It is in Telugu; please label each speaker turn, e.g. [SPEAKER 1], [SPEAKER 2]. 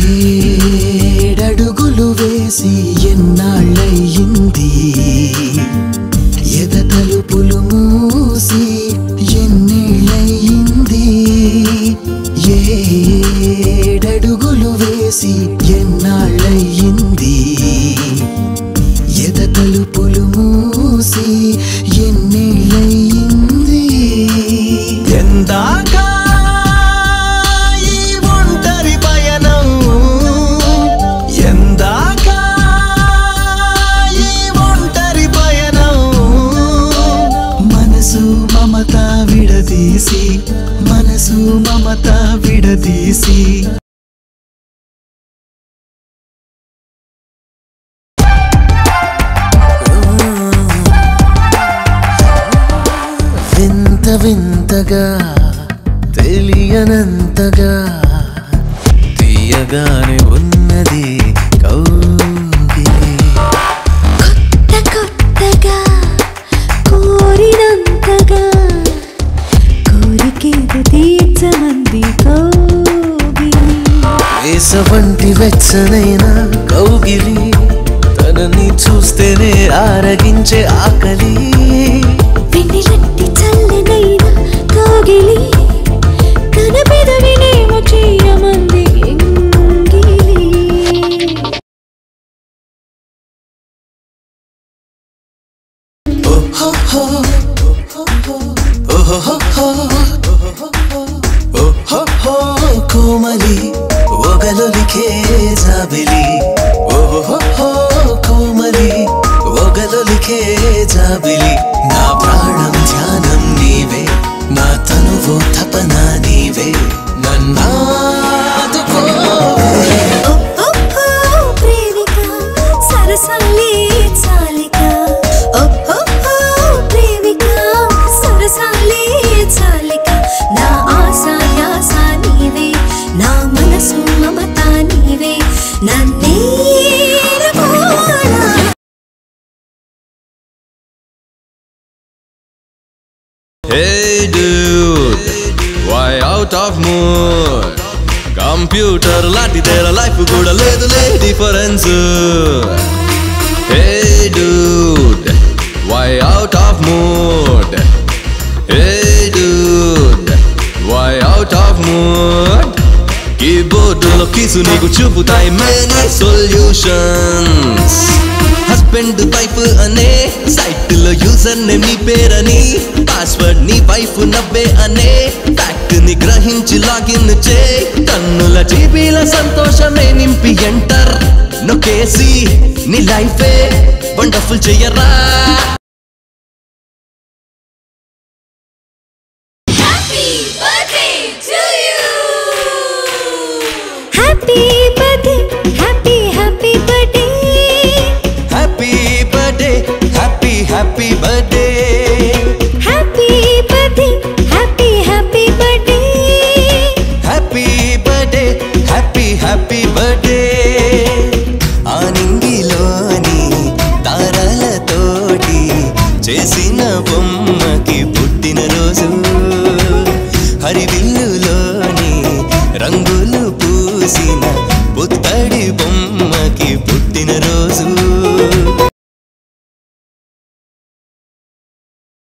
[SPEAKER 1] ఏడడుగులు వేసి ఎన్నాళ్ళయింది ఎద తలుపులు మూసి ఎన్నేళ్ళయింది ఏడడుగులు వేసి ఎన్నాళ్ళయింది ఎద తలుపులు మూసి ఎన్నేళ్ళయింది ఎందాక ఈ ఒంటరి పయనం ఎందాక ఈ ఒంటరి పయనం మనసు మమత విడదీసి మనసు మమత విడదీసి వింత వింతగా తెలియనంతగా తీయగానే ఉన్నది కౌగిలి
[SPEAKER 2] కొత్త కొత్తగా కోరినంతగా కోరికేదో తీర్చమంది కోగిలి
[SPEAKER 1] వేసవంటి వెచ్చనైన కౌగిలి తనని చూస్తేనే ఆరగించే ఆకలి
[SPEAKER 2] వెన్నెలట్టి చల్లనైన కోగిలి తన పెదవినేమో చేయమంది ఎంగిలి
[SPEAKER 1] ఓహోహో, ఓహోహో, ఓహోహో, కోమలి ఒగలొలికే జాబిలి ఓహోహో కోమలి ఒగలొలికే జాబిలి నా ప్రాణం ధ్యానం నీవే నా తనువు తపన నీవే నన్నాదుకోవే
[SPEAKER 2] ఓ ఓ ఓ ప్రేమిక సరసాలే చాలిక ఓ ఓ ఓ ప్రేమిక సరసాలే చాలిక నా ఆశ యాస నీవే నా మనసు మమత నీవే నన్నే రకోనా
[SPEAKER 3] Hey dude, why out of mood? Computer లాంటి తేర లైఫ్ కూడా లేదు లే difference hey dude why out of mood hey dude why out of mood కీబోర్డులో కీసు నీకు చూపుతాయి మెనీ సొల్యూషన్స్ హస్బెండ్ వైఫ్ అనే సైట్ లో యూజర్ నేమ్ నీ పేరని పాస్వర్డ్ నీ వైఫ్ నవ్వే అనే ఫ్యాక్ట్ ని గ్రహించి లాగిన్ చే టన్నుల జీబీల సంతోషమే నింపి ఎంటర్ నొక్కేసి నీ లైఫే వండర్ఫుల్ చెయ్యరా